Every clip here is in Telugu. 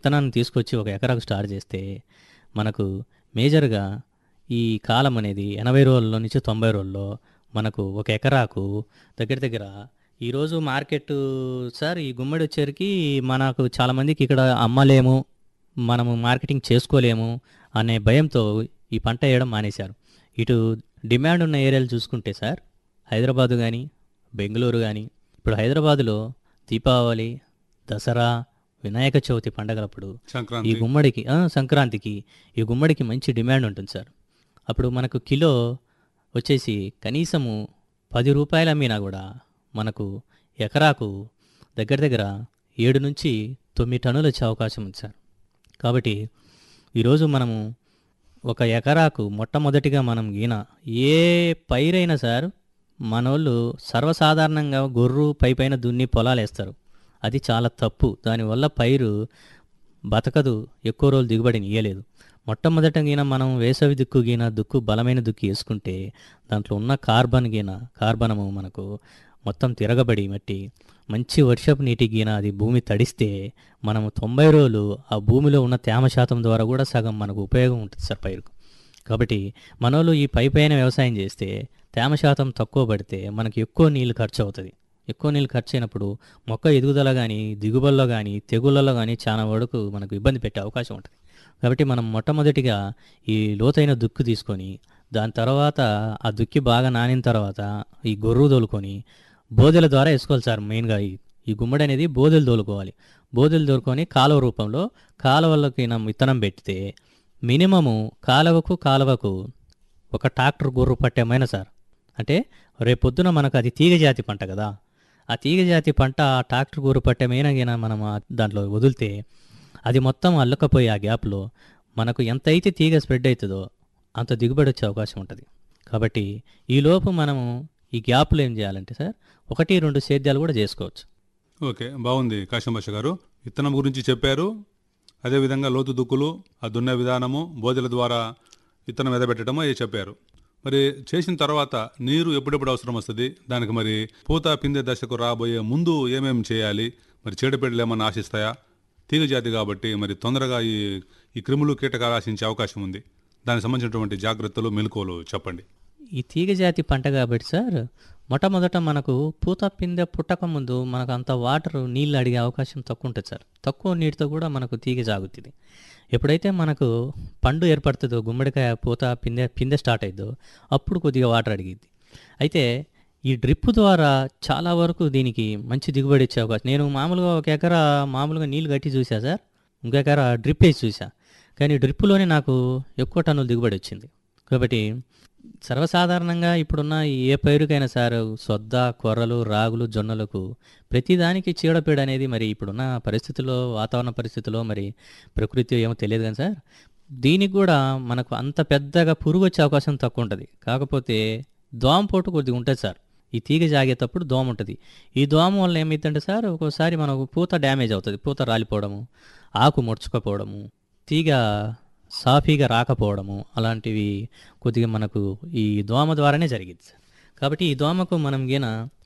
విత్తనాన్ని తీసుకొచ్చి ఒక ఎకరాకు స్టార్ట్ చేస్తే మనకు మేజర్గా ఈ కాలం అనేది ఎనభై రోజుల్లో నుంచి తొంభై రోజుల్లో మనకు ఒక ఎకరాకు దగ్గర దగ్గర ఈరోజు మార్కెట్ సార్ ఈ గుమ్మడి వచ్చేసరికి మనకు చాలామందికి ఇక్కడ అమ్మలేము మనము మార్కెటింగ్ చేసుకోలేము అనే భయంతో ఈ పంట వేయడం మానేశారు ఇటు డిమాండ్ ఉన్న ఏరియాలు చూసుకుంటే సార్ హైదరాబాదు కానీ బెంగళూరు కానీ ఇప్పుడు హైదరాబాదులో దీపావళి దసరా వినాయక చవితి పండగలప్పుడు ఈ సంక్రాంతి గుమ్మడికి ఆ, సంక్రాంతికి ఈ గుమ్మడికి మంచి డిమాండ్ ఉంటుంది సార్ అప్పుడు మనకు కిలో వచ్చేసి కనీసము పది రూపాయలు అమ్మినా కూడా మనకు ఎకరాకు దగ్గర దగ్గర ఏడు నుంచి తొమ్మిది టన్నులు వచ్చే అవకాశం ఉంది సార్ కాబట్టి ఈరోజు మనము ఒక ఎకరాకు మొట్టమొదటిగా మనం గీన ఏ పైరైనా సార్ మనోళ్ళు సర్వసాధారణంగా గొర్రు పై పైన దున్ని పొలాలు వేస్తారు అది చాలా తప్పు దానివల్ల పైరు బతకదు ఎక్కువ రోజులు దిగుబడిని ఇయ్యలేదు మొట్టమొదట గీన మనం వేసవి దుక్కు గీన దుక్కు బలమైన దుక్కు వేసుకుంటే దాంట్లో ఉన్న కార్బన్ గీన కార్బనము మనకు మొత్తం తిరగబడి మట్టి మంచి వర్షపు నీటి గీన అది భూమి తడిస్తే మనము తొంభై రోజులు ఆ భూమిలో ఉన్న తేమ శాతం ద్వారా కూడా సగం మనకు ఉపయోగం ఉంటుంది సార్ పైరుకు కాబట్టి మనోళ్ళు ఈ పై పైన వ్యవసాయం చేస్తే తేమ శాతం తక్కువ పడితే మనకి ఎక్కువ నీళ్ళు ఖర్చు అవుతుంది ఎక్కువ నీళ్ళు ఖర్చు అయినప్పుడు మొక్క ఎదుగుదల కానీ దిగుబడిలో కానీ తెగుళ్ళలో కానీ చాలా వరకు మనకు ఇబ్బంది పెట్టే అవకాశం ఉంటుంది కాబట్టి మనం మొట్టమొదటిగా ఈ లోతైన దుక్కు తీసుకొని దాని తర్వాత ఆ దుక్కి బాగా నానిన తర్వాత ఈ గొర్రు తోలుకొని బోదెల ద్వారా వేసుకోవాలి సార్ మెయిన్గా ఈ ఈ గుమ్మడి అనేది బోదెలు తోలుకోవాలి బోదెలు తోలుకొని కాలువ రూపంలో కాలువలకి నా విత్తనం పెడితే మినిమము కాలువకు కాలువకు ఒక ట్రాక్టర్ గొర్రు పట్టేమైనా సార్ అంటే రేపొద్దున మనకు అది తీగ జాతి పంట కదా ఆ తీగ జాతి పంట ఆ ట్రాక్టర్ గొర్రు పట్టేమైనా గిన మనం ఆ దాంట్లో వదిలితే అది మొత్తం అల్లుకపోయి ఆ గ్యాప్లో మనకు ఎంత అయితే తీగ స్ప్రెడ్ అవుతుందో అంత దిగుబడి వచ్చే అవకాశం ఉంటుంది కాబట్టి ఈలోపు మనము ఈ గ్యాప్లో ఏం చేయాలంటే సార్ ఒకటి రెండు సేద్యాలు కూడా చేసుకోవచ్చు ఓకే బాగుంది కాశం భాష గారు విత్తనం గురించి చెప్పారు అదేవిధంగా లోతు దుక్కులు ఆ దున్నే విధానము బోధల ద్వారా విత్తనం ఎదబెట్టడము అవి చెప్పారు మరి చేసిన తర్వాత నీరు ఎప్పుడెప్పుడు అవసరం వస్తుంది దానికి మరి పూత పిందె దశకు రాబోయే ముందు ఏమేమి చేయాలి మరి చీడపీడలు ఏమన్నా ఆశిస్తాయా తీగ జాతి కాబట్టి మరి తొందరగా ఈ ఈ క్రిములు కీటకాలు ఆశించే అవకాశం ఉంది దానికి సంబంధించినటువంటి జాగ్రత్తలు మెలకువలు చెప్పండి ఈ తీగ జాతి పంట కాబట్టి సార్ మొట్టమొదట మనకు పూత పిందె పుట్టక ముందు మనకు అంత వాటర్ నీళ్ళు అడిగే అవకాశం తక్కువ ఉంటుంది సార్ తక్కువ నీటితో కూడా మనకు తీగ సాగుతుంది ఎప్పుడైతే మనకు పండు ఏర్పడుతుందో గుమ్మడికాయ పూత పిందె పిందె స్టార్ట్ అయిద్దో అప్పుడు కొద్దిగా వాటర్ అడిగిద్ది అయితే ఈ డ్రిప్ ద్వారా చాలా వరకు దీనికి మంచి దిగుబడి ఇచ్చే అవకాశం నేను మామూలుగా ఒక ఎకరా మామూలుగా నీళ్ళు కట్టి చూసా సార్ ఇంకొక ఎకరా డ్రిప్ వేసి చూసా కానీ డ్రిప్లోనే నాకు ఎక్కువ టన్నుల దిగుబడి వచ్చింది కాబట్టి సర్వసాధారణంగా ఇప్పుడున్న ఏ పైరుకైనా సార్ సొద్ద కొర్రలు రాగులు జొన్నలకు ప్రతిదానికి చీడపీడ అనేది మరి ఇప్పుడున్న పరిస్థితుల్లో వాతావరణ పరిస్థితుల్లో మరి ప్రకృతి ఏమో తెలియదు కానీ సార్ దీనికి కూడా మనకు అంత పెద్దగా పురుగు వచ్చే అవకాశం తక్కువ ఉంటుంది కాకపోతే దోమ పోటు కొద్దిగా ఉంటుంది సార్ ఈ తీగ జాగేటప్పుడు దోమ ఉంటుంది ఈ దోమ వల్ల ఏమైందంటే సార్ ఒక్కోసారి మనకు పూత డ్యామేజ్ అవుతుంది పూత రాలిపోవడము ఆకు ముడుచుకపోవడము తీగ సాఫీగా రాకపోవడము అలాంటివి కొద్దిగా మనకు ఈ దోమ ద్వారానే జరిగింది సార్ కాబట్టి ఈ దోమకు మనం గిన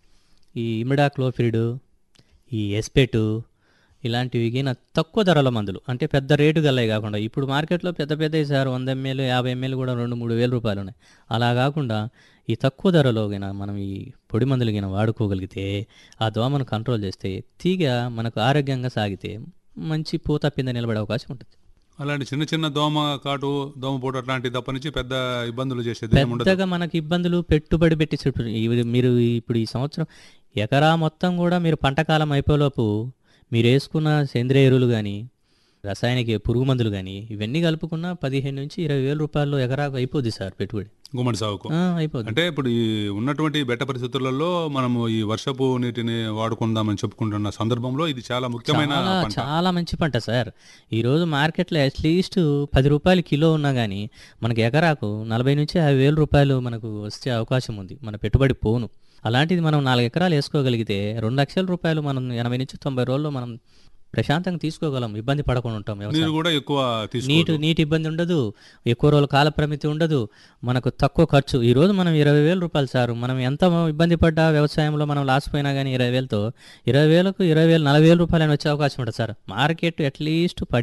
ఈ ఇమిడాక్లోఫిరిడ్ ఈ ఎస్పెటు ఇలాంటివి గిన తక్కువ ధరల మందులు అంటే పెద్ద రేటు గల్లవి కాకుండా ఇప్పుడు మార్కెట్లో పెద్ద పెద్ద సార్ వంద ఎంఎల్ యాభై ఎంఎల్ కూడా రెండు మూడు వేల రూపాయలు ఉన్నాయి అలా కాకుండా ఈ తక్కువ ధరలో గిన మనం ఈ పొడి మందులు గిన వాడుకోగలిగితే ఆ దోమను కంట్రోల్ చేస్తే తీగ మనకు ఆరోగ్యంగా సాగితే మంచి పూత పింద నిలబడే అవకాశం ఉంటుంది అలాంటి చిన్న చిన్న దోమ కాటు దోమ పోటు అట్లాంటి తప్ప నుంచి పెద్ద ఇబ్బందులు చేసేది ఏమి ఉండదు పెద్దగా మనకి ఇబ్బందులు పెట్టుబడి పెట్టి చుట్టూ- ఇవి మీరు ఇప్పుడు ఈ సంవత్సరం ఎకరా మొత్తం కూడా మీరు పంటకాలం అయిపోలోపు మీరు వేసుకున్న సేంద్రియ ఎరువులు కానీ రసాయనిక పురుగు మందులు కానీ ఇవన్నీ కలుపుకున్న పదిహేను నుంచి ఇరవై వేల రూపాయలు ఎకరాకు అయిపోద్ది సార్ పెట్టుబడి గుమ్మడి సాగుకు ఆ, అయిపోద్ది అంటే ఇప్పుడు ఈ ఉన్నటువంటి బెట్ట పరిస్థితులలో మనము ఈ వర్షపు నీటిని వాడుకుందామని చెప్పుకుంటున్న సందర్భంలో ఇది చాలా ముఖ్యమైన చాలా పంట చాలా మంచి పంట సార్ ఈరోజు మార్కెట్లో అట్లీస్ట్ పది రూపాయలు కిలో ఉన్నా కానీ మనకి ఎకరాకు నలభై నుంచి యాభై వేల రూపాయలు మనకు వచ్చే అవకాశం ఉంది మన పెట్టుబడి పోను అలాంటిది మనం నాలుగు ఎకరాలు వేసుకోగలిగితే రెండు లక్షల రూపాయలు మనం ఎనభై నుంచి తొంభై రోజుల్లో మనం ప్రశాంతంగా తీసుకోగలం ఇబ్బంది పడకుండా ఉంటాం వ్యవసాయం నీరు కూడా ఎక్కువ తీసుకో నీటి నీటి ఇబ్బంది ఉండదు ఎక్కువ రోజులు కాల పరిమితి ఉండదు మనకు తక్కువ ఖర్చు ఈ రోజు మనం ఇరవై వేల రూపాయలు సార్ మనం ఎంత ఇబ్బంది పడ్డా వ్యవసాయంలో మనం లాస్ పోయినా కానీ ఇరవై వేలతో ఇరవై వేలకు ఇరవై వేలు నలభై వేల రూపాయలు వచ్చే అవకాశం ఉంటుంది సార్ మార్కెట్ అట్లీస్ట్ పడి